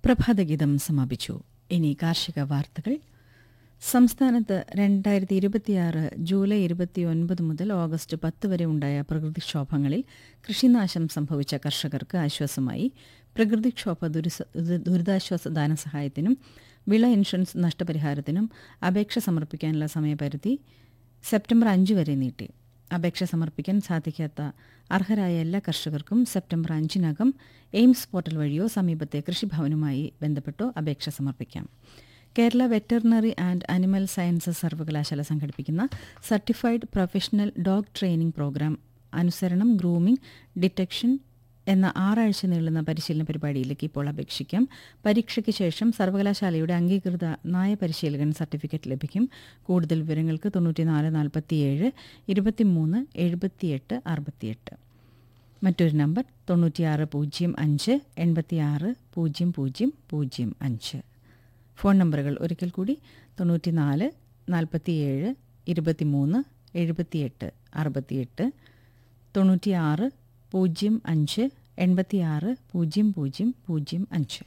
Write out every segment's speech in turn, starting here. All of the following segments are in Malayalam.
പ്രഭാതഗീതം സമാപിച്ചു ഇനി കാർഷിക വാർത്തകൾ സംസ്ഥാനത്ത് രണ്ടായിരത്തി ഇരുപത്തിയാറ് ജൂലൈ ഇരുപത്തിയൊൻപത് മുതൽ ഓഗസ്റ്റ് പത്ത് വരെ ഉണ്ടായ പ്രകൃതിക്ഷോഭങ്ങളിൽ കൃഷിനാശം സംഭവിച്ച കർഷകർക്ക് ആശ്വാസമായി പ്രകൃതിക്ഷോഭ ദുരിസ- ദു- ദുരിതാശ്വാസ ധനസഹായത്തിനും വിള ഇൻഷുറൻസ് നഷ്ടപരിഹാരത്തിനും അപേക്ഷ സമർപ്പിക്കാനുള്ള സമയപരിധി സെപ്റ്റംബർ അഞ്ച് വരെ നീട്ടി അപേക്ഷ സമർപ്പിക്കാൻ സാധിക്കാത്ത അർഹരായ എല്ലാ കർഷകർക്കും സെപ്റ്റംബർ അഞ്ചിനകം എയിംസ് പോർട്ടൽ വഴിയോ സമീപത്തെ കൃഷിഭവനുമായി ബന്ധപ്പെട്ടോ അപേക്ഷ സമർപ്പിക്കാം Kerala veterinary and animal sciences സർവകലാശാല സംഘടിപ്പിക്കുന്ന certified professional dog training programme അനുസരണം ഗ്രൂമിംഗ് ഡിറ്റക്ഷൻ എന്ന ആറാഴ്ച നീളുന്ന പരിശീലന പരിപാടിയിലേക്ക് ഇപ്പോൾ അപേക്ഷിക്കാം പരീക്ഷയ്ക്ക് ശേഷം സർവകലാശാലയുടെ അംഗീകൃത നായ പരിശീലകൻ സർട്ടിഫിക്കറ്റ് ലഭിക്കും കൂടുതൽ വിവരങ്ങൾക്ക് തൊണ്ണൂറ്റിനാല് നാൽപ്പത്തിയേഴ് ഇരുപത്തിമൂന്ന് എഴുപത്തിയെട്ട് അറുപത്തിയെട്ട് മറ്റൊരു നമ്പർ തൊണ്ണൂറ്റിയാറ് പൂജ്യം അഞ്ച് എൺപത്തിയാറ് പൂജ്യം പൂജ്യം പൂജ്യം അഞ്ച് ഫോൺ നമ്പറുകൾ ഒരിക്കൽ കൂടി തൊണ്ണൂറ്റിനാല് നാൽപ്പത്തിയേഴ് ഇരുപത്തിമൂന്ന് എഴുപത്തിയെട്ട് അറുപത്തിയെട്ട് തൊണ്ണൂറ്റിയാറ് പൂജ്യം അഞ്ച് എൺപത്തിയാറ് പൂജ്യം പൂജ്യം പൂജ്യം അഞ്ച്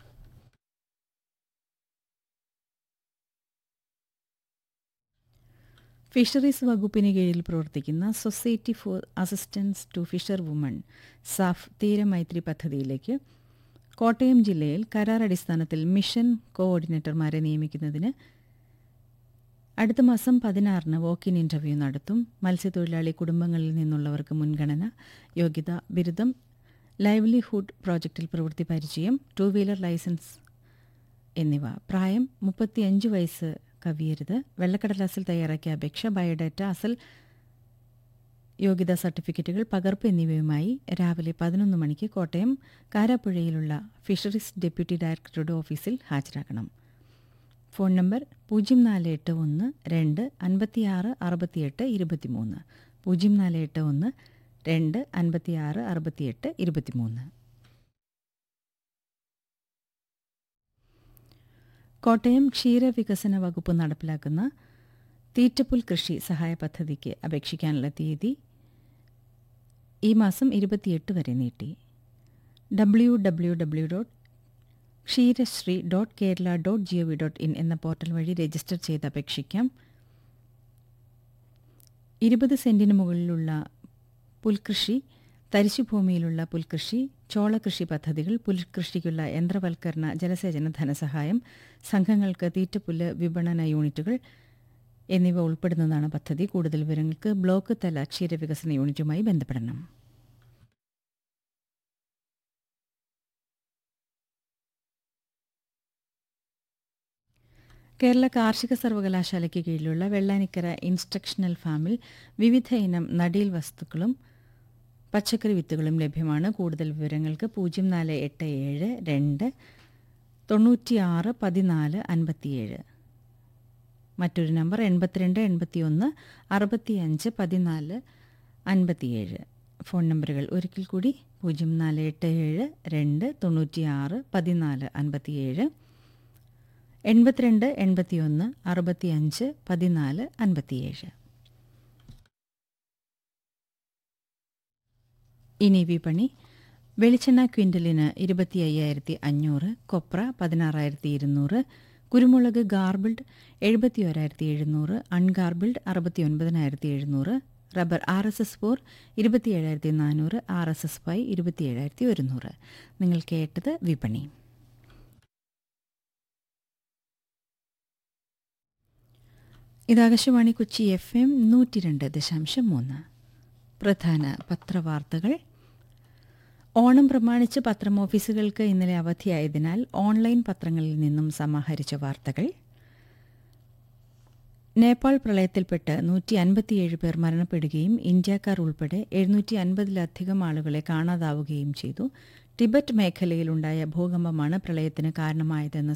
ഫിഷറീസ് വകുപ്പിന് കീഴിൽ പ്രവർത്തിക്കുന്ന society for assistance to fisher woman SAF തീരമൈത്രി പദ്ധതിയിലേക്ക് കോട്ടയം ജില്ലയിൽ കരാർ അടിസ്ഥാനത്തിൽ മിഷൻ കോഓർഡിനേറ്റർമാരെ നിയമിക്കുന്നതിന് അടുത്ത മാസം പതിനാറിന് വോക്ക് ഇൻ ഇന്റർവ്യൂ നടത്തും മത്സ്യത്തൊഴിലാളി കുടുംബങ്ങളിൽ നിന്നുള്ളവർക്ക് മുൻഗണന യോഗ്യത ബിരുദം ലൈവ്ലിഹുഡ് പ്രോജക്റ്റിൽ പ്രവൃത്തി പരിചയം ടു വീലർ ലൈസൻസ് എന്നിവ പ്രായം മുപ്പത്തിയഞ്ച് വയസ്സ് കവിയരുത് വെള്ളക്കടലാസിൽ തയ്യാറാക്കിയ അപേക്ഷ ബയോഡാറ്റ അസൽ യോഗ്യതാ സർട്ടിഫിക്കറ്റുകൾ പകർപ്പ് എന്നിവയുമായി രാവിലെ പതിനൊന്ന് മണിക്ക് കോട്ടയം കാരാപ്പുഴയിലുള്ള ഫിഷറീസ് ഡെപ്യൂട്ടി ഡയറക്ടറുടെ ഓഫീസിൽ ഹാജരാക്കണം ഫോൺ നമ്പർ പൂജ്യം നാല് എട്ട് ഒന്ന് രണ്ട് അൻപത്തിയാറ് അറുപത്തിയെട്ട് ഇരുപത്തിമൂന്ന് പൂജ്യം നാല് എട്ട് ഒന്ന് രണ്ട് അൻപത്തിയാറ് അറുപത്തിയെട്ട് ഇരുപത്തിമൂന്ന് കോട്ടയം ക്ഷീരവികസന വകുപ്പ് നടപ്പിലാക്കുന്ന തീറ്റപ്പുൽ കൃഷി സഹായ പദ്ധതിക്ക് അപേക്ഷിക്കാനുള്ള തീയതി ഈ മാസം ഇരുപത്തിയെട്ട് വരെ നീട്ടി W W W dot Ksheerasree dot Kerala dot G O V dot in എന്ന പോർട്ടൽ വഴി രജിസ്റ്റർ ചെയ്ത് അപേക്ഷിക്കാം ഇരുപത് സെന്റിന് മുകളിലുള്ള പുൽകൃഷി തരിശുഭൂമിയിലുള്ള പുൽകൃഷി ചോളകൃഷി പദ്ധതികൾ പുൽകൃഷിക്കുള്ള യന്ത്രവൽക്കരണ ജലസേചന ധനസഹായം സംഘങ്ങൾക്ക് തീറ്റപ്പുല്ല് വിപണന യൂണിറ്റുകൾ എന്നിവ ഉൾപ്പെടുന്നതാണ് പദ്ധതി കൂടുതൽ വിവരങ്ങൾക്ക് ബ്ലോക്ക് തല ക്ഷീരവികസന യൂണിറ്റുമായി ബന്ധപ്പെടണം കേരള കാർഷിക സർവകലാശാലയ്ക്ക് കീഴിലുള്ള വെള്ളാനിക്കര ഇൻസ്ട്രക്ഷണൽ ഫാമിൽ വിവിധ ഇനം നടീൽ വസ്തുക്കളും പച്ചക്കറി വിത്തുകളും ലഭ്യമാണ് കൂടുതൽ വിവരങ്ങൾക്ക് പൂജ്യം നാല് എട്ട് ഏഴ് രണ്ട് തൊണ്ണൂറ്റിയാറ് പതിനാല് അൻപത്തിയേഴ് മറ്റൊരു നമ്പർ എൺപത്തിരണ്ട് എൺപത്തിയൊന്ന് അറുപത്തിയഞ്ച് പതിനാല് അൻപത്തിയേഴ് ഫോൺ നമ്പറുകൾ ഒരിക്കൽ കൂടി പൂജ്യം നാല് എട്ട് ഏഴ് രണ്ട് തൊണ്ണൂറ്റിയാറ് പതിനാല് അൻപത്തിയേഴ് എൺപത്തിരണ്ട് എൺപത്തിയൊന്ന് അറുപത്തിയഞ്ച് പതിനാല് അൻപത്തിയേഴ് ഇനി വിപണി വെളിച്ചെണ്ണ ക്വിൻ്റലിന് ഇരുപത്തി അയ്യായിരത്തി അഞ്ഞൂറ് കൊപ്ര പതിനാറായിരത്തി ഇരുന്നൂറ് കുരുമുളക് ഗാർബിൾഡ് എഴുപത്തി ഒരായിരത്തി എഴുന്നൂറ് അൺഗാർബിൾഡ് അറുപത്തി ഒൻപതിനായിരത്തി എഴുന്നൂറ് rubber R S S four ഇരുപത്തിയേഴായിരത്തി നാനൂറ് ആർ എസ് എസ് ഫൈവ് ഇരുപത്തിയേഴായിരത്തി ഒരുന്നൂറ് നിങ്ങൾ കേട്ടത് വിപണി ഇത് ആകാശവാണി കൊച്ചി എഫ് എം നൂറ്റി രണ്ട് ദശാംശം മൂന്ന് പ്രധാന പത്രവാർത്തകൾ ഓണം പ്രമാണിച്ച് പത്രം ഓഫീസുകൾക്ക് ഇന്നലെ അവധിയായതിനാൽ ഓൺലൈൻ പത്രങ്ങളിൽ നിന്നും സമാഹരിച്ച വാർത്തകൾ നേപ്പാൾ പ്രളയത്തിൽപ്പെട്ട് നൂറ്റി അൻപത്തിയേഴ് പേർ മരണപ്പെടുകയും ഇന്ത്യക്കാർ ഉൾപ്പെടെ എഴുന്നൂറ്റി അൻപതിലധികം ആളുകളെ കാണാതാവുകയും ചെയ്തു ടിബറ്റ് മേഖലയിലുണ്ടായ ഭൂകമ്പമാണ് പ്രളയത്തിന് കാരണമായതെന്ന്